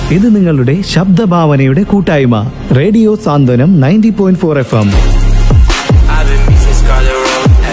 ഇത് നിങ്ങളുടെ ശബ്ദഭാവനയുടെ കൂട്ടായ്മ radio Santhwanam ninety point four F M I've been missing Scarlet Road. Hey.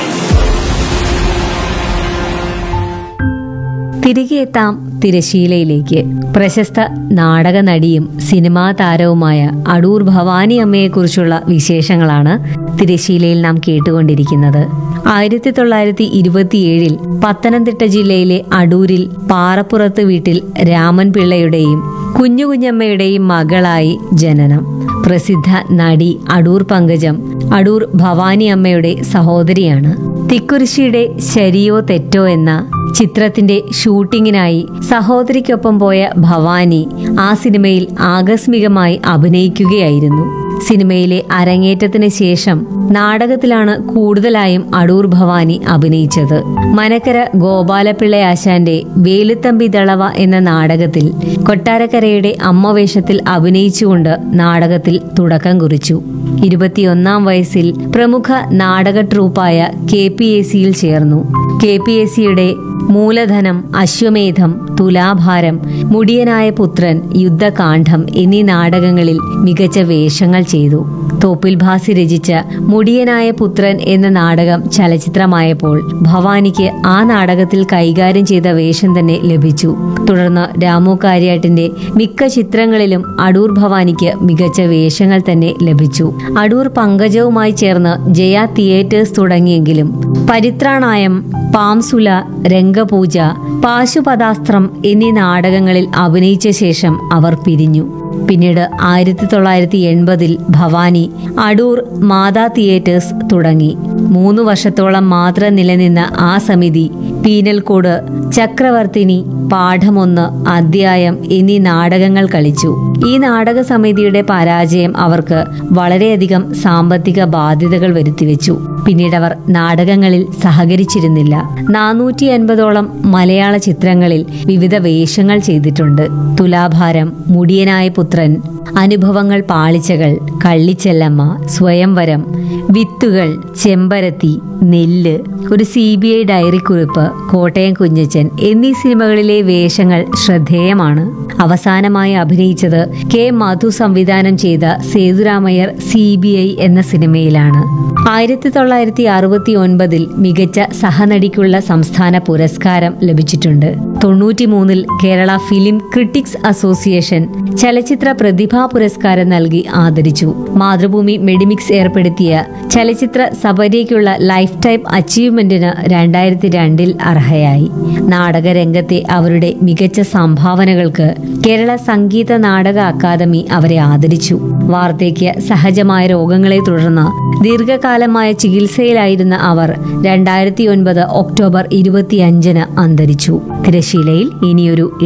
തിരികെ എത്താം തിരശീലയിലേക്ക് പ്രശസ്ത നാടക നടിയും സിനിമാ താരവുമായ അടൂർ ഭവാനി അമ്മയെക്കുറിച്ചുള്ള വിശേഷങ്ങളാണ് തിരശീലയിൽ നാം കേട്ടുകൊണ്ടിരിക്കുന്നത് ആയിരത്തി തൊള്ളായിരത്തി ഇരുപത്തിയേഴിൽ പത്തനംതിട്ട ജില്ലയിലെ അടൂരിൽ പാറപ്പുറത്ത് വീട്ടിൽ രാമൻ പിള്ളയുടെയും കുഞ്ഞുകുഞ്ഞമ്മയുടെയും മകളായി ജനനം പ്രസിദ്ധ നടി അടൂർ പങ്കജം അടൂർ ഭവാനി അമ്മയുടെ സഹോദരിയാണ് തിക്കുരിശിയുടെ ശരിയോ തെറ്റോ എന്ന ചിത്രത്തിന്റെ ഷൂട്ടിങ്ങിനായി സഹോദരിക്കൊപ്പം പോയ ഭവാനി ആ സിനിമയിൽ ആകസ്മികമായി അഭിനയിക്കുകയായിരുന്നു സിനിമയിലെ അരങ്ങേറ്റത്തിന് ശേഷം നാടകത്തിലാണ് കൂടുതലായും അടൂർ ഭവാനി അഭിനയിച്ചത് മനക്കര ഗോപാലപിള്ള ആശാന്റെ വേലുത്തമ്പി ദളവ എന്ന നാടകത്തിൽ കൊട്ടാരക്കരയുടെ അമ്മ വേഷത്തിൽ അഭിനയിച്ചുകൊണ്ട് നാടകത്തിൽ തുടക്കം കുറിച്ചു ഇരുപത്തിയൊന്നാം വയസ്സിൽ പ്രമുഖ നാടക ട്രൂപ്പായ കെ പി എ സിയിൽ ചേർന്നു കെ പി എസ് സിയുടെ മൂലധനം അശ്വമേധം തുലാഭാരം മുടിയനായ പുത്രൻ യുദ്ധകാന്ഡം എന്നീ നാടകങ്ങളിൽ മികച്ച വേഷങ്ങൾ ചെയ്തു തോപ്പിൽ ഭാസി രചിച്ച മുടിയനായ പുത്രൻ എന്ന നാടകം ചലച്ചിത്രമായപ്പോൾ ഭവാനിക്ക് ആ നാടകത്തിൽ കൈകാര്യം ചെയ്ത വേഷം തന്നെ ലഭിച്ചു തുടർന്ന് രാമു കാര്യാട്ടിന്റെ മിക്ക ചിത്രങ്ങളിലും അടൂർ ഭവാനിക്ക് മികച്ച വേഷങ്ങൾ തന്നെ ലഭിച്ചു അടൂർ പങ്കജവുമായി ചേർന്ന് ജയ തിയേറ്റേഴ്സ് തുടങ്ങിയെങ്കിലും പരിത്രാണായം പാംസുല രംഗപൂജ പാശുപതാസ്ത്രം എന്നീ നാടകങ്ങളിൽ അഭിനയിച്ച ശേഷം അവർ പിരിഞ്ഞു പിന്നീട് ആയിരത്തി തൊള്ളായിരത്തി എൺപതിൽ ഭവാനി അടൂർ മാതാ തിയേറ്റേഴ്സ് തുടങ്ങി മൂന്ന് വർഷത്തോളം മാത്രം നിലനിന്ന ആ സമിതി പീനൽക്കോട് ചക്രവർത്തിനി പാഠമൊന്ന് അധ്യായം എന്നീ നാടകങ്ങൾ കളിച്ചു ഈ നാടക സമിതിയുടെ പരാജയം അവർക്ക് വളരെയധികം സാമ്പത്തിക ബാധ്യതകൾ വരുത്തിവെച്ചു പിന്നീട് അവർ നാടകങ്ങളിൽ സഹകരിച്ചിരുന്നില്ല നാനൂറ്റി അൻപതോളം മലയാള ചിത്രങ്ങളിൽ വിവിധ വേഷങ്ങൾ ചെയ്തിട്ടുണ്ട് തുലാഭാരം മുടിയനായ പുത്രൻ അനുഭവങ്ങൾ പാളിച്ചകൾ കള്ളിച്ചെല്ലമ്മ സ്വയംവരം വിത്തുകൾ ചെമ്പരത്തി നെല്ല് ഒരു സി ബി ഐ ഡയറി കുറിപ്പ് കോട്ടയം കുഞ്ഞച്ചൻ എന്നീ സിനിമകളിലെ വേഷങ്ങൾ ശ്രദ്ധേയമാണ് അവസാനമായി അഭിനയിച്ചത് കെ മധു സംവിധാനം ചെയ്ത സേതുരാമയ്യർ സി ബി ഐ എന്ന സിനിമയിലാണ് ആയിരത്തി തൊള്ളായിരത്തി അറുപത്തി ഒൻപതിൽ മികച്ച സഹനടിക്കുള്ള സംസ്ഥാന പുരസ്കാരം ലഭിച്ചിട്ടുണ്ട് തൊണ്ണൂറ്റിമൂന്നിൽ കേരള ഫിലിം ക്രിട്ടിക്സ് അസോസിയേഷൻ ചലച്ചിത്ര പ്രതിഭാ പുരസ്കാരം നൽകി ആദരിച്ചു മാതൃഭൂമി മെഡിമിക്സ് ഏർപ്പെടുത്തിയ ചലച്ചിത്ര സബരിക്കുള്ള ലൈഫ് ടൈം അച്ചീവ്മെന്റിന് രണ്ടായിരത്തി രണ്ടിൽ അർഹയായി നാടകരംഗത്തെ അവരുടെ മികച്ച സംഭാവനകൾക്ക് കേരള സംഗീത നാടക അക്കാദമി അവരെ ആദരിച്ചു വാർദ്ധക്യ സഹജമായ രോഗങ്ങളെ തുടർന്ന് ദീർഘകാലമായ ചികിത്സയിലായിരുന്ന അവർ രണ്ടായിരത്തി ഒൻപത് ഒക്ടോബർ ഇരുപത്തിയഞ്ചിന് അന്തരിച്ചു തിരശീലയിൽ ഇനിയൊരു